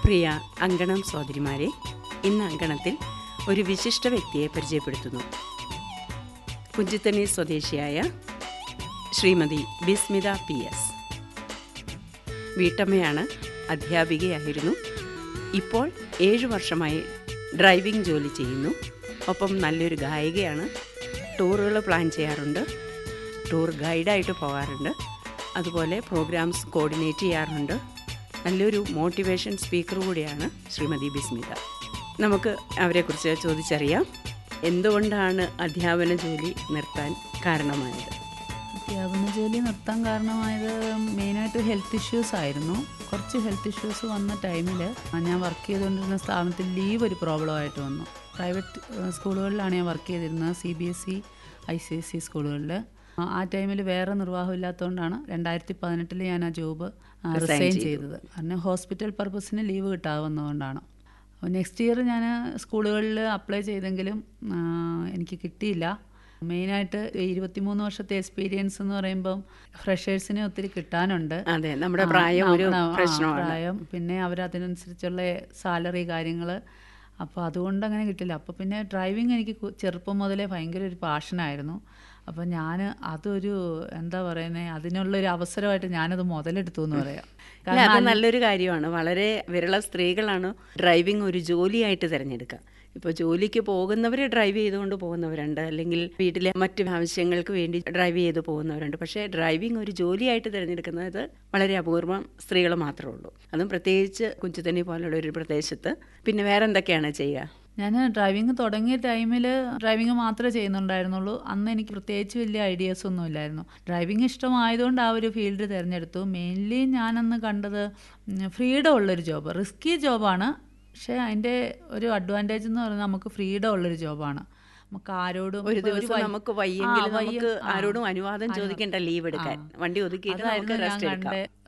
പ്രിയ അങ്കണം സഹോദരിമാരെ ഇന്ന് അങ്കണത്തിൽ ഒരു വിശിഷ്ട വ്യക്തിയെ പരിചയപ്പെടുത്തുന്നു കുഞ്ചിത്തണി സ്വദേശിയായ ശ്രീമതി ബിസ്മിത പി എസ് വീട്ടമ്മയാണ് അധ്യാപികയായിരുന്നു ഇപ്പോൾ ഏഴു വർഷമായി ഡ്രൈവിംഗ് ജോലി ചെയ്യുന്നു ഒപ്പം നല്ലൊരു ഗായികയാണ് ടൂറുകൾ പ്ലാൻ ചെയ്യാറുണ്ട് ടൂർ ഗൈഡായിട്ട് പോകാറുണ്ട് അതുപോലെ പ്രോഗ്രാംസ് കോർഡിനേറ്റ് ചെയ്യാറുണ്ട് നല്ലൊരു മോട്ടിവേഷൻ സ്പീക്കർ കൂടിയാണ് ശ്രീമതി ബിസ്മിത നമുക്ക് അവരെക്കുറിച്ച് ചോദിച്ചറിയാം എന്തുകൊണ്ടാണ് അധ്യാപന ജോലി നിർത്താൻ കാരണമായത് അധ്യാപന ജോലി നിർത്താൻ കാരണമായത് മെയിനായിട്ട് ഹെൽത്ത് ഇഷ്യൂസ് ആയിരുന്നു കുറച്ച് ഹെൽത്ത് ഇഷ്യൂസ് വന്ന ടൈമിൽ ഞാൻ വർക്ക് ചെയ്തുകൊണ്ടിരുന്ന സ്ഥാപനത്തിൽ ലീവ് ഒരു പ്രോബ്ലം ആയിട്ട് വന്നു പ്രൈവറ്റ് സ്കൂളുകളിലാണ് ഞാൻ വർക്ക് ചെയ്തിരുന്നത് C B S E I C S E സ്കൂളുകളിൽ ആ ടൈമിൽ വേറെ നിർവാഹമില്ലാത്തതുകൊണ്ടാണ് രണ്ടായിരത്തി പതിനെട്ടിൽ ഞാൻ ആ ജോബ് റിസൈൻ ചെയ്തത് കാരണം ഹോസ്പിറ്റൽ പർപ്പസിന് ലീവ് കിട്ടാതെ വന്നതുകൊണ്ടാണ് അപ്പോൾ നെക്സ്റ്റ് ഇയർ ഞാൻ സ്കൂളുകളിൽ അപ്ലൈ ചെയ്തെങ്കിലും ആ, എനിക്ക് കിട്ടിയില്ല മെയിനായിട്ട് ഇരുപത്തിമൂന്ന് വർഷത്തെ എക്സ്പീരിയൻസ് എന്ന് പറയുമ്പം ഫ്രഷേഴ്സിനെ ഒത്തിരി കിട്ടാനുണ്ട് അതെ നമ്മുടെ ആ, പ്രായം ഒരു ആ, ആ, പ്രശ്നമാണ് പ്രായം പിന്നെ അവരതിനനുസരിച്ചുള്ള സാലറി കാര്യങ്ങൾ അപ്പോൾ അതുകൊണ്ട് അങ്ങനെ കിട്ടില്ല അപ്പോൾ പിന്നെ ഡ്രൈവിംഗ് എനിക്ക് കു- ചെറുപ്പം മുതലേ ഭയങ്കര ഒരു പാഷനായിരുന്നു അപ്പോൾ ഞാൻ അതൊരു എന്താ പറയുന്നത് അതിനുള്ളൊരു അവസരമായിട്ട് ഞാനത് മുതലെടുത്തു എന്ന് പറയാം അല്ല അത് നല്ലൊരു കാര്യമാണ് വളരെ വിരള സ്ത്രീകളാണ് ഡ്രൈവിംഗ് ഒരു ജോലിയായിട്ട് തിരഞ്ഞെടുക്കുക ഇപ്പോൾ ജോലിക്ക് പോകുന്നവർ ഡ്രൈവ് ചെയ്തുകൊണ്ട് പോകുന്നവരുണ്ട് അല്ലെങ്കിൽ വീട്ടിലെ മറ്റ് ആവശ്യങ്ങൾക്ക് വേണ്ടി ഡ്രൈവ് ചെയ്ത് പോകുന്നവരുണ്ട് പക്ഷേ ഡ്രൈവിംഗ് ഒരു ജോലിയായിട്ട് തിരഞ്ഞെടുക്കുന്നത് വളരെ അപൂർവം സ്ത്രീകൾ മാത്രമേ ഉള്ളൂ അതും പ്രത്യേകിച്ച് കുഞ്ചുതണ്ണി പോലുള്ള ഒരു പ്രദേശത്ത് പിന്നെ വേറെ എന്തൊക്കെയാണ് ചെയ്യുക ഞാൻ ഡ്രൈവിംഗ് തുടങ്ങിയ ടൈമിൽ ഡ്രൈവിംഗ് മാത്രമേ ചെയ്യുന്നുണ്ടായിരുന്നുള്ളൂ അന്ന് എനിക്ക് പ്രത്യേകിച്ച് വലിയ ഐഡിയാസ് ഒന്നും ഇല്ലായിരുന്നു ഡ്രൈവിംഗ് ഇഷ്ടമായതുകൊണ്ട് ആ ഒരു ഫീൽഡ് തിരഞ്ഞെടുത്തു മെയിൻലി ഞാനന്ന് കണ്ടത് ഫ്രീഡം ഉള്ളൊരു ജോബ് റിസ്കി ജോബാണ് പക്ഷേ അതിൻ്റെ ഒരു അഡ്വാൻറ്റേജ് എന്ന് പറയുന്നത് നമുക്ക് ഫ്രീഡം ഉള്ളൊരു ജോബാണ് നമുക്ക് ആരോടും ഒരു ഇപ്പൊ ദിവസം വൈ- നമുക്ക് ആ, വയ്യെങ്കിൽ വയ്യ- നമുക്ക് ആ. ആരോടും അനുവാദം അനു- ചോദിക്കേണ്ട ലീവ് എടുക്കാൻ ആ. വണ്ടി ഒതുക്കിയിട്ട് നമുക്ക് അതായിരുന്നു ഞാൻ റെസ്റ്റ് എടുക്കാം കണ്ട